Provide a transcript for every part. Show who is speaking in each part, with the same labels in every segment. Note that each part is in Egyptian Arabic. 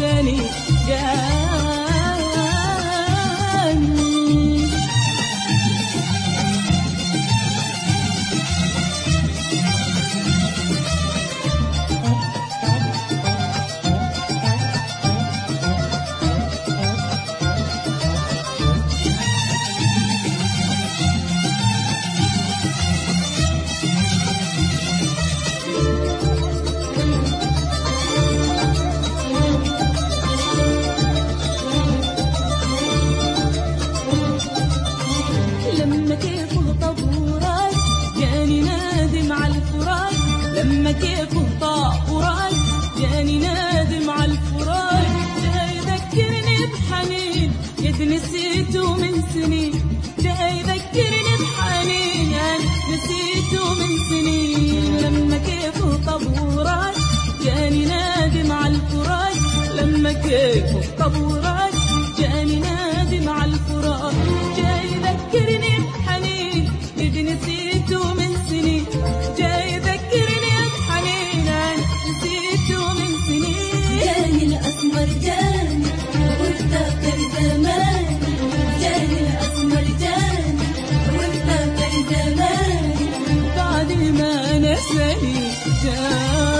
Speaker 1: نساني جاني لما كيفه طابوراي جاني نادم على الفراق لما كيفه طابوراي جاني نادم على الفراق جاي يذكرني بحنين قد نسيته من سنين جاي يذكرني بحنين أنا نسيته من سنين لما كيفه طابوراي جاني نادم على الفراق لما كيفه طابوراي جاني نادم على الفراق جاي يذكرني بحنين قد نسيته من سنين جاي يذكرني بحنين أنا نسيته من سنين
Speaker 2: جاني الأسمر جاني وافتكر زمان جاني الأسمر جاني وافتكر زمان
Speaker 1: بعد ما نساني جاني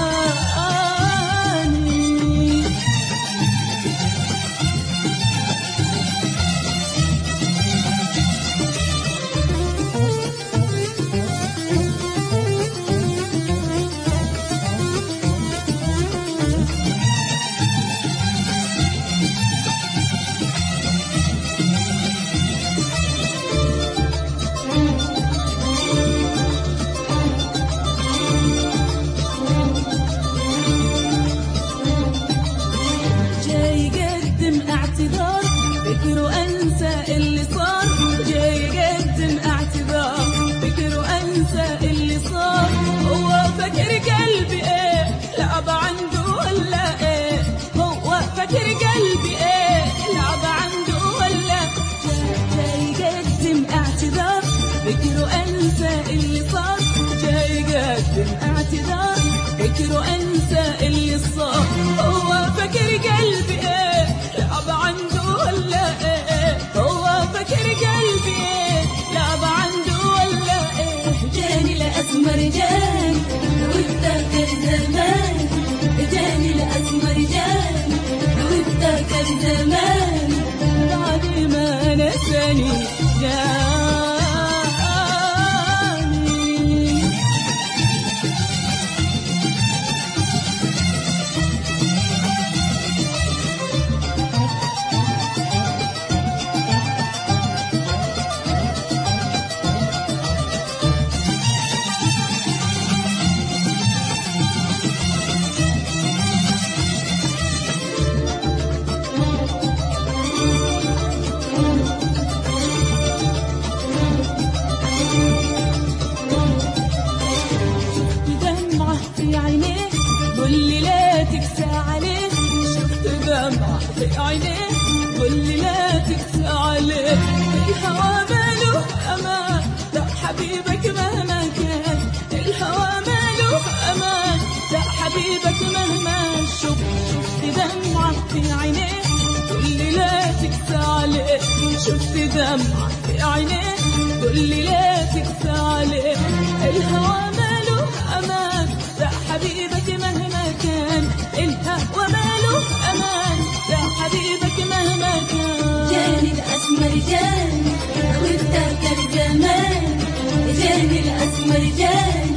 Speaker 1: جاي يقدم اعتذار فكر انسى اللي صار جاي يقدم اعتذار فكر انسى اللي صار هو فكر قلبي ايه لعب عنده ولا ايه هو فكر قلبي ايه لعب عنده ولا جاي يقدم اعتذار فكر انسى اللي صار جاي يقدم اعتذار فكر انسى اللي صار هو فكر قلبي ايه لعب عنده ولا ايه هو فكر قلبي ايه لعب عنده ولا ايه
Speaker 2: جاني الأسمر جاني وافتكر زمان جاني الأسمر جاني وافتكر زمان
Speaker 1: بعد ما نساني جاني دمعة في عينيه قول لي لا تكسى عليه شفت دمعة في عينيه قول لي لا تكسى عليه الهوى ماله أمان لا حبيبك مهما كان الهوى ماله أمان لا حبيبك مهما شوف شفت دمعة في عينيه قول لي لا تكسى عليه شفت دمعة في عينيه قول لي لا تكسى عليه الهوى ماله أمان لا حبيبك مهما كان الهوى ماله أمان لا حبيبك مهما كان
Speaker 2: جاني الأسمر جاني وافتكر زمان جاني الأسمر جاني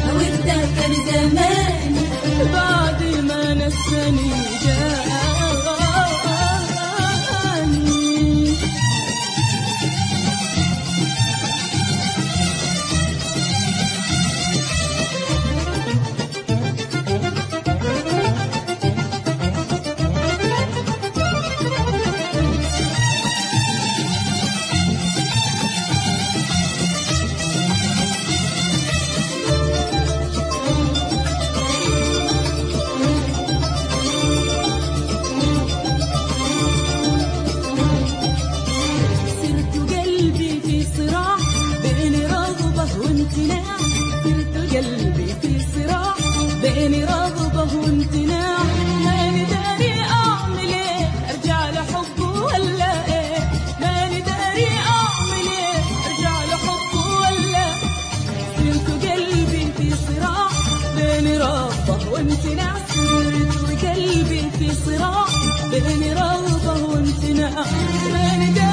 Speaker 2: وافتكر زمان
Speaker 1: بعد ما نساني جاني بين رغبة وامتناع هاني داري ضينا صرت وقلبي في صراع بين رغبة وامتناع من